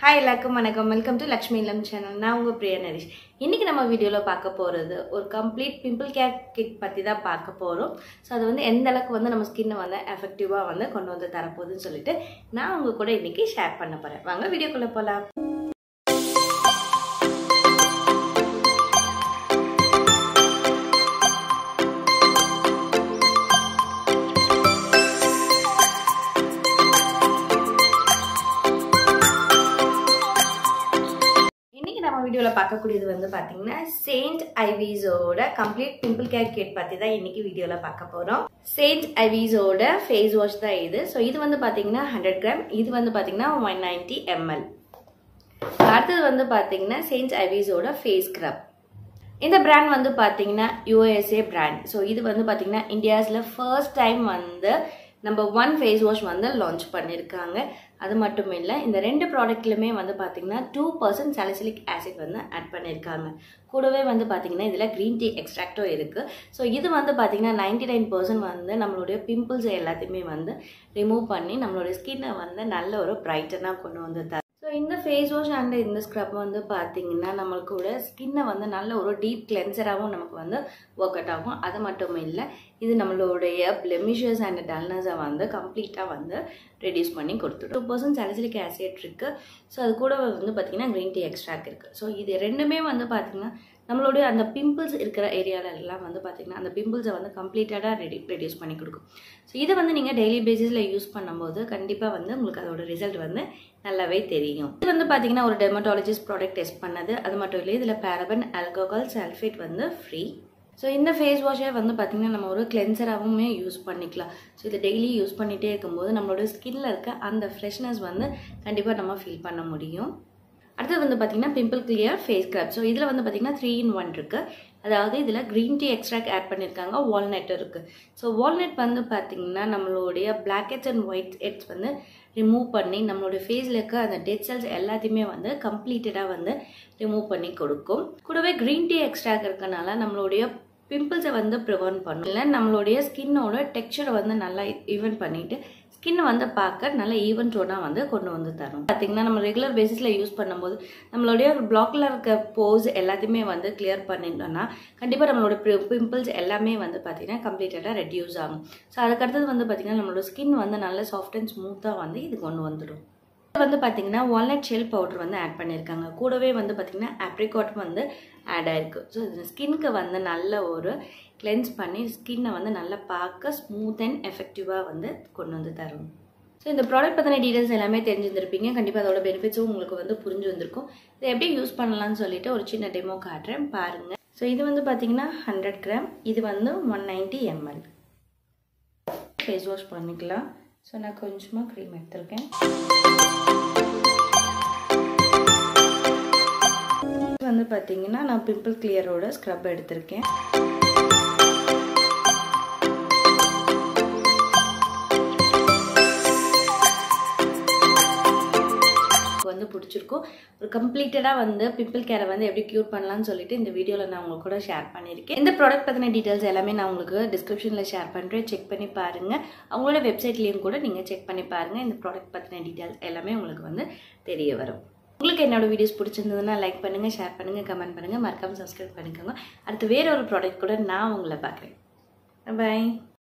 hi எல்லாருக்கும் வணக்கம் welcome to Lakshmi இளம் சேனல் நான் உங்கள் பிரியா நரேஷ் இன்றைக்கி நம்ம வீடியோவில் பார்க்க போகிறது ஒரு கம்ப்ளீட் பிம்பிள் கேர் கிட் பற்றி தான் பார்க்க போகிறோம் ஸோ அது வந்து எந்த அளவுக்கு வந்து நம்ம ஸ்கின்னை வந்து எஃபெக்டிவாக வந்து கொண்டு வந்து தரப்போகுதுன்னு சொல்லிட்டு நான் உங்கள் கூட இன்றைக்கி ஷேர் பண்ண போகிறேன் வாங்க வீடியோக்குள்ளே போகலாம் இன்னைக்கு நம்ம வீடியோவில் பார்க்கக்கூடியது வந்து பார்த்தீங்கன்னா செயின்ட் ஐவிஸோட கம்ப்ளீட் பிம்பிள் கேர் கிட் பற்றி தான் இன்னைக்கு வீடியோவில் பார்க்க போகிறோம் செயின்ட் ஐவிஸோட ஃபேஸ் வாஷ் தான் இது ஸோ இது வந்து பார்த்தீங்கன்னா ஹண்ட்ரட் கிராம் இது வந்து பார்த்தீங்கன்னா ஒன் நைன்டி எம்எல் அடுத்தது வந்து பார்த்தீங்கன்னா செயின்ட் ஐவிஸோட ஃபேஸ் ஸ்க்ரப் இந்த பிராண்ட் வந்து பார்த்தீங்கன்னா யூஎஸ்ஏ பிராண்ட் ஸோ இது வந்து பார்த்தீங்கன்னா இந்தியாஸில் ஃபர்ஸ்ட் டைம் வந்து நம்ம ஒன் ஃபேஸ் வாஷ் வந்து லான்ச் பண்ணியிருக்காங்க அது மட்டும் இல்லை இந்த ரெண்டு ப்ராடக்ட்லையுமே வந்து பார்த்தீங்கன்னா டூ பர்சன்ட் சாலிசிலிக் ஆசிட் வந்து ஆட் பண்ணியிருக்காங்க கூடவே வந்து பார்த்தீங்கன்னா இதில் க்ரீன் டீ எக்ஸ்ட்ராக்டும் இருக்குது ஸோ இது வந்து பார்த்தீங்கன்னா நைன்டி நைன் பர்சன்ட் வந்து நம்மளுடைய பிம்பிள்ஸ் எல்லாத்தையுமே வந்து ரிமூவ் பண்ணி நம்மளுடைய ஸ்கின்னை வந்து நல்ல ஒரு பிரைட்டனாக கொண்டு வந்து தரும் ஸோ இந்த ஃபேஸ் வாஷ் அண்ட் இந்த ஸ்க்ரப் வந்து பார்த்தீங்கன்னா நம்மளுக்கு ஸ்கின்னை வந்து நல்ல ஒரு டீப் கிளென்சராகவும் நமக்கு வந்து ஒர்க் அவுட் ஆகும் அது மட்டும் இல்லை இது நம்மளுடைய பிளெமிஷஸ் அண்ட் டல்னஸை வந்து கம்ப்ளீட்டாக வந்து ரெடியூஸ் பண்ணி கொடுத்துடும் டூ பர்சன்ட் சாலிசிலிக் ஆசிட் இருக்குது ஸோ அது கூட வந்து பார்த்திங்கன்னா க்ரீன் டீ எக்ஸ்ட்ராக்ட் இருக்குது ஸோ இது ரெண்டுமே வந்து பார்த்திங்கன்னா நம்மளுடைய அந்த பிம்பிள்ஸ் இருக்கிற ஏரியாலெல்லாம் வந்து பார்த்திங்கன்னா அந்த பிம்பிள்ஸை வந்து கம்ப்ளீட்டடாக ரெடி ரெடியூஸ் பண்ணி கொடுக்கும் ஸோ இதை வந்து நீங்கள் டெய்லி பேசிஸில் யூஸ் பண்ணும்போது கண்டிப்பாக வந்து உங்களுக்கு அதோட ரிசல்ட் வந்து நல்லாவே தெரியும் இது வந்து பார்த்தீங்கன்னா ஒரு டெர்மட்டாலஜிஸ்ட் ப்ராடக்ட் டெஸ்ட் பண்ணது அது மட்டும் இல்லை இதில் பேரபன் ஆல்கோகால் சல்ஃபேட் வந்து ஃப்ரீ ஸோ இந்த ஃபேஸ் வாஷை வந்து பார்த்திங்கன்னா நம்ம ஒரு கிளென்சராகவுமே யூஸ் பண்ணிக்கலாம் ஸோ இதை டெய்லி யூஸ் பண்ணிகிட்டே இருக்கும்போது நம்மளோட ஸ்கின்ல இருக்க அந்த ஃப்ரெஷ்னஸ் வந்து கண்டிப்பாக நம்ம ஃபீல் பண்ண முடியும் அடுத்தது வந்து பார்த்திங்கன்னா pimple clear face scrub so இதில் வந்து பார்த்திங்கன்னா த்ரீ இன் ஒன் இருக்குது அதாவது இதில் க்ரீன் டீ எக்ஸ்ட்ராக்ட் ஆட் பண்ணியிருக்காங்க வால்நட் இருக்குது ஸோ வால்நட் வந்து பார்த்திங்கன்னா நம்மளுடைய blackheads and whiteheads வந்து ரிமூவ் பண்ணி நம்மளுடைய ஃபேஸில் இருக்க அந்த டெட் செல்ஸ் எல்லாத்தையுமே வந்து கம்ப்ளீட்டடாக வந்து ரிமூவ் பண்ணி கொடுக்கும் கூடவே க்ரீன் டீ எக்ஸ்ட்ராக்ட் இருக்கனால நம்மளுடைய பிம்பிள்ஸை வந்து ப்ரிவென்ட் பண்ணும் இல்லை நம்மளுடைய ஸ்கின்னோட டெக்ஸ்சரை வந்து நல்லா ஈவன் பண்ணிவிட்டு ஸ்கின்னை வந்து பார்க்க நல்ல ஈவன் டோனாக வந்து கொண்டு வந்து தரும் பார்த்திங்கன்னா நம்ம ரெகுலர் பேசிஸில் யூஸ் பண்ணும்போது நம்மளுடைய பிளாக்ல இருக்க போஸ் எல்லாத்தையுமே வந்து கிளியர் பண்ணிட்டோம்னா கண்டிப்பாக நம்மளோட பிம்பிள்ஸ் எல்லாமே வந்து பார்த்திங்கன்னா கம்ப்ளீட்டடாக ரெடியூஸ் ஆகும் ஸோ அதுக்கடுத்தது வந்து பார்த்திங்கன்னா நம்மளோட ஸ்கின் வந்து நல்ல சாஃப்ட் அண்ட் ஸ்மூத்தாக வந்து இது கொண்டு வந்துடும் வந்து பார்த்தீங்கன்னா வால்நட் ஷெல் பவுடர் வந்து ஆட் பண்ணியிருக்காங்க கூடவே வந்து பார்த்திங்கன்னா ஆப்ரிகாட் வந்து ஆட் ஆயிருக்கு ஸோ இது ஸ்கின்க்கு வந்து நல்ல ஒரு கிளென்ஸ் பண்ணி ஸ்கின்னை வந்து நல்லா பார்க்க ஸ்மூத் அண்ட் எஃபெக்டிவாக வந்து கொண்டு வந்து தரும் ஸோ இந்த ப்ராடக்ட் பற்றின டீட்டெயில்ஸ் எல்லாமே தெரிஞ்சிருந்திருப்பீங்க கண்டிப்பாக அதோட பெனிஃபிட்ஸும் உங்களுக்கு வந்து புரிஞ்சு வந்திருக்கும் இதை எப்படி யூஸ் பண்ணலாம்னு சொல்லிட்டு ஒரு சின்ன டெமோ காட்டுறேன் பாருங்கள் ஸோ இது வந்து பார்த்தீங்கன்னா ஹண்ட்ரட் கிராம் இது வந்து one ninety ML face wash பண்ணிக்கலாம் ஸோ நான் கொஞ்சமாக க்ரீம் எடுத்திருக்கேன் வந்து பார்த்தீங்கன்னா நான் பிம்பிள் கிளியரோட ஸ்க்ரப் எடுத்திருக்கேன் வந்து பிடிச்சிருக்கும் ஒரு கம்ப்ளீட்டடாக வந்து பிம்பிள் கேரை வந்து எப்படி க்யூர் பண்ணலாம்னு சொல்லிட்டு இந்த வீடியோவில் நான் உங்களுக்கு கூட ஷேர் பண்ணியிருக்கேன் இந்த ப்ராடக்ட் பற்றின டீட்டெயில்ஸ் எல்லாமே நான் உங்களுக்கு டிஸ்கிரிப்ஷனில் ஷேர் பண்ணுறேன் செக் பண்ணி பாருங்கள் அவங்களோட வெப்சைட்லேயும் கூட நீங்கள் செக் பண்ணி பாருங்கள் இந்த ப்ராடக்ட் பற்றின டீட்டெயில்ஸ் எல்லாமே உங்களுக்கு வந்து தெரிய வரும் உங்களுக்கு என்னோட வீடியோஸ் பிடிச்சிருந்ததுன்னா லைக் பண்ணுங்கள் ஷேர் பண்ணுங்கள் கமெண்ட் பண்ணுங்கள் மறக்காமல் சப்ஸ்கிரைப் பண்ணிக்கோங்க அடுத்து வேற ஒரு ப்ராடக்ட் கூட நான் உங்களை பார்க்குறேன் பாய்